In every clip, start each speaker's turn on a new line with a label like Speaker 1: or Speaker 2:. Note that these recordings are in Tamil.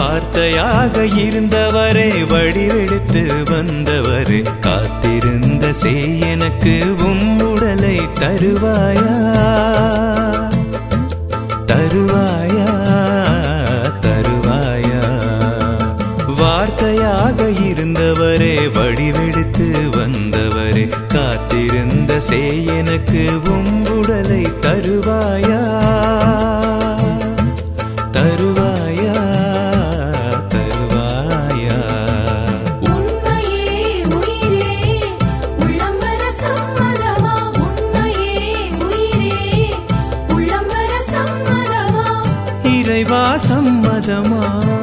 Speaker 1: வார்த்தையாக இருந்தவரே வடிவெடுத்து வந்தவரே காத்திருந்த செய் எனக்கு உம் உடலை தருவாயா தருவாயா தருவாயா வார்த்தையாக இருந்தவரே வடிவெடுத்து வந்தவரே காத்திருந்த செய் எனக்கு உம் உடலை தருவாயா தருவாயா தருவாயா
Speaker 2: உண்மையே உயிரே உள்ளம்பர சம்மதமா உண்மையே உயிரே உள்ளம்பர சம்மதமா
Speaker 1: இறைவா சம்மதமா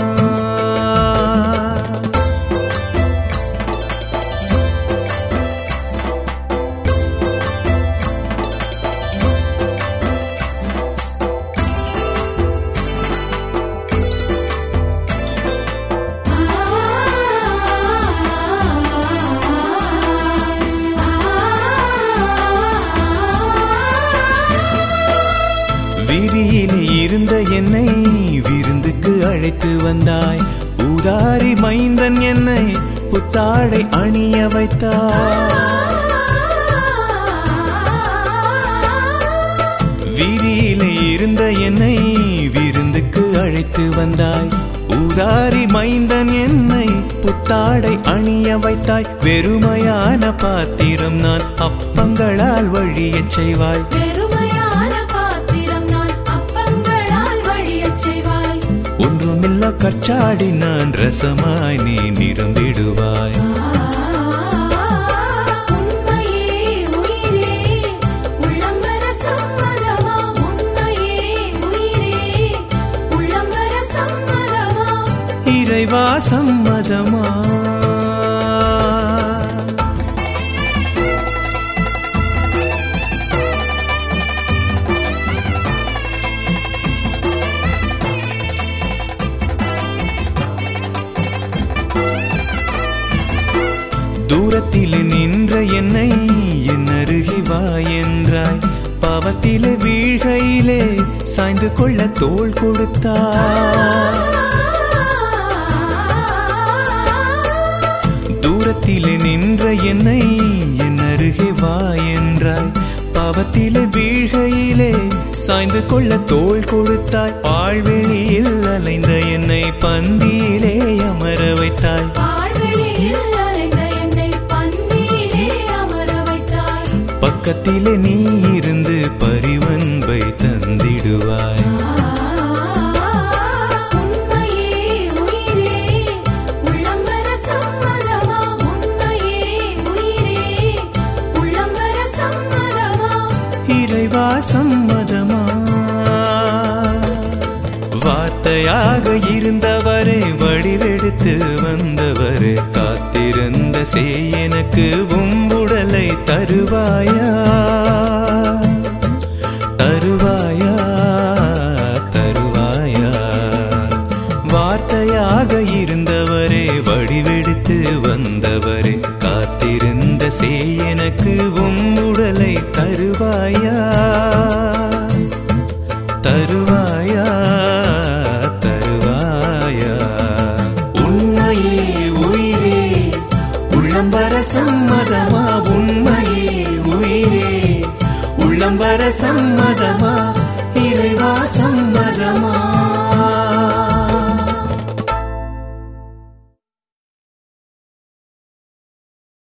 Speaker 1: விதியிலே இருந்த என்னை விருந்துக்கு அழைத்து வந்தாய் ஊதாரி மைந்தன் என்னை புத்தாடை அணிய வைத்தாய் வீதியிலே இருந்த என்னை விருந்துக்கு அழைத்து வந்தாய் ஊதாரி மைந்தன் என்னை புத்தாடை அணிய வைத்தாய் வெறுமையான பாத்திரம் நான் அப்பங்களால் வழியச் செய்வாய்
Speaker 2: பெருமையான பாத்திரம் நான் அப்பங்களால் வழியச் செய்வாய்
Speaker 1: ஒன்றுமில்ல கற்சாடி நான் ரசமாய் நீ நிரம்பிடுவாய்
Speaker 2: உண்மையே உயிரே உள்ளம்பர சம்மதமா உண்மையே உயிரே உள்ளம்பர சம்மதமா
Speaker 1: இறைவா சம்மதமா தூரத்தில் நின்ற என்னை என் அருகே வா என்றாய் பாவத்திலே வீழ்கையிலே சாய்ந்து கொள்ள தோள் கொடுத்தாய் தூரத்திலே நின்ற என்னை என் அருகே வா என்றாய் பாவத்திலே வீழ்கையிலே சாய்ந்து கொள்ள தோள் கொடுத்தாய் பாழ்வெளியில் அலைந்த என்னை பந்தியிலே அமர வைத்தாய்
Speaker 2: பாழ்வெளியில் அலைந்த என்னை பந்தியிலே அமர வைத்தாய்
Speaker 1: பக்கத்திலே நீ இருந்து பரிவன்பை தந்திடுவாய்
Speaker 2: உண்மையே உயிரே உள்ளம்பர சம்மதமா உண்மையே உயிரே உள்ளம்பர சம்மதமா
Speaker 1: இறைவா சம்மதமா வார்த்தையாக இருந்தவரே வடிவெடுத்து வந்தவரே காத்திருந்த செய் எனக்கு உம்புடலை தருவாயா தருவாயா தருவாயா வார்த்தையாக இருந்தவரே வடிவெடுத்து வந்தவரே காத்திருந்த செய் எனக்கு உம்முடலை தருவாயா தருவாயா தருவாயா உண்மையே உயிரே உள்ளம்பர சம்மதமா உண்மையே உயிரே உள்ளம்பர சம்மதமா இறைவா சம்மதமா